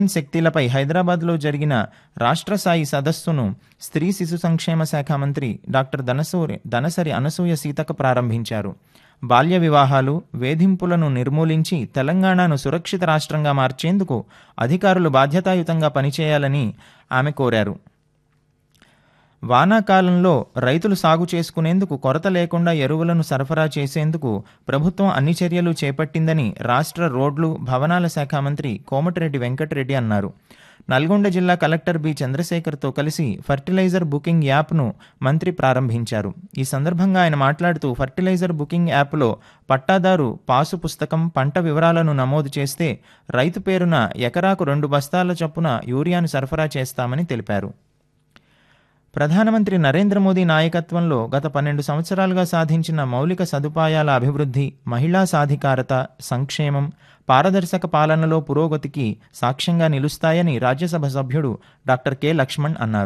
శక్తిలపై హైదరాబాద్లో జరిగిన రాష్ట్ర స్థాయి సదస్సును స్త్రీ శిశు సంక్షేమ శాఖ మంత్రి డాక్టర్ దనసూరి దనసరి అనసూయ సీతక ప్రారంభించారు బాల్య వివాహాలు వేధింపులను నిర్మూలించి తెలంగాణను సురక్షిత రాష్ట్రంగా మార్చేందుకు అధికారులు బాధ్యతాయుతంగా పనిచేయాలని ఆమె కోరారు వానాకాలంలో రైతులు సాగు చేసుకునేందుకు కొరత లేకుండా ఎరువులను సరఫరా చేసేందుకు ప్రభుత్వం అన్ని చర్యలు చేపట్టిందని రాష్ట్ర రోడ్లు భవనాల శాఖ మంత్రి కోమటిరెడ్డి వెంకటరెడ్డి అన్నారు నల్గొండ జిల్లా కలెక్టర్ బి చంద్రశేఖర్తో కలిసి ఫర్టిలైజర్ బుకింగ్ యాప్ను మంత్రి ప్రారంభించారు ఈ సందర్భంగా ఆయన మాట్లాడుతూ ఫర్టిలైజర్ బుకింగ్ యాప్లో పట్టాదారు పాసు పుస్తకం పంట వివరాలను నమోదు చేస్తే రైతు పేరున ఎకరాకు రెండు బస్తాల చొప్పున యూరియాను సరఫరా చేస్తామని తెలిపారు ప్రధానమంత్రి నరేంద్ర మోదీ నాయకత్వంలో గత పన్నెండు సంవత్సరాలుగా సాధించిన మౌలిక సదుపాయాల అభివృద్ధి మహిళా సాధికారత సంక్షేమం పారదర్శక పాలనలో పురోగతికి సాక్ష్యంగా నిలుస్తాయని రాజ్యసభ సభ్యుడు డాక్టర్ కె లక్ష్మణ్ అన్నారు